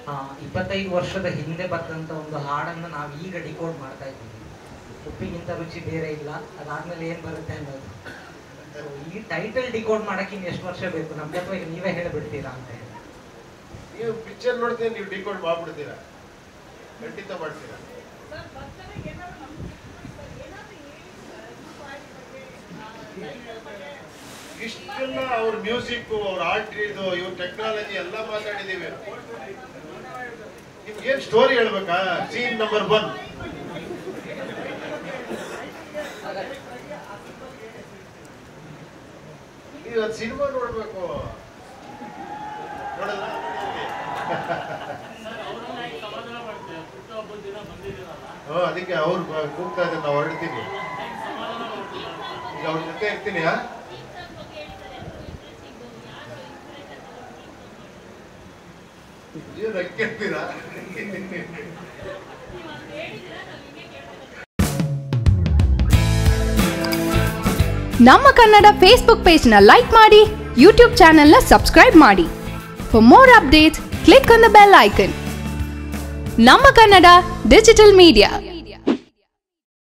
ಆ, ಇಪ್ಪತ್ತೈದು ವರ್ಷದ ಹಿಂದೆ ಬರ್ತಂತ ಒಂದು ಹಾಡನ್ನು ನಾವು ಈಗ ಡಿಕೋಡ್ ಮಾಡ್ತಾ ಇದ್ದೀವಿ ಉಪ್ಪಿಗಿಂತ ರುಚಿ ಬೇರೆ ಇಲ್ಲ ಅದಾದ್ಮೇಲೆ ಏನ್ ಬರುತ್ತೆ ಅನ್ನೋದು So, ಈ ಟೈಟಲ್ ಡಿಕೋಡ್ ಮಾಡಕ್ಕೆ ಇನ್ನು ಎಷ್ಟು ವರ್ಷ ಬೇಕು ನಮ್ಗೆ ಅಥವಾ ಈಗ ನೀವೇ ಹೇಳ್ಬಿಡ್ತೀರಾ ಅಂತ ಹೇಳಿ ನೀವು ಪಿಕ್ಚರ್ ನೋಡ್ತೀನಿ ನೀವು ಡಿಕೋಡ್ ಮಾಡ್ಬಿಡ್ತೀರಾ ಖಂಡಿತ ಮಾಡ್ತೀರಾ ಇಷ್ಟೆಲ್ಲ ಅವ್ರ ಮ್ಯೂಸಿಕ್ ಅವ್ರ ಆರ್ಟ್ ಇದು ಇವ್ರ ಟೆಕ್ನಾಲಜಿ ಎಲ್ಲ ಮಾತಾಡಿದೀವಿ ನಿಮ್ಗೇನ್ ಸ್ಟೋರಿ ಹೇಳ್ಬೇಕಾ ಸೀನ್ ನಂಬರ್ ಒನ್ ನೀವು ಅದು ಸಿನಿಮಾ ನೋಡ್ಬೇಕು ನೋಡಿದ್ರಾ? ಹ್ಮ್, ಅದಕ್ಕೆ ಅವ್ರು ಬ- ಕೂಗ್ತಾ ಇದ್ದಾರೆ ನಾವು ಹೊರಡ್ತೀವಿ ಈಗ ಅವ್ರ ಜೊತೆ ಇರ್ತೀನಿ ಹಾ? ನೀವು ನಕ್ಕಿರ್ತೀರಾ ನಮ್ಮ ಕನ್ನಡ ಫೇಸ್ಬುಕ್ ಪೇಜ್ನ ಲೈಕ್ ಮಾಡಿ ಯೂಟ್ಯೂಬ್ ಚಾನೆಲ್ನ ಸಬ್ಸ್ಕ್ರೈಬ್ ಮಾಡಿ for more updates click on the bell icon ನಮ್ಮ ಕನ್ನಡ ಡಿಜಿಟಲ್ ಮೀಡಿಯಾ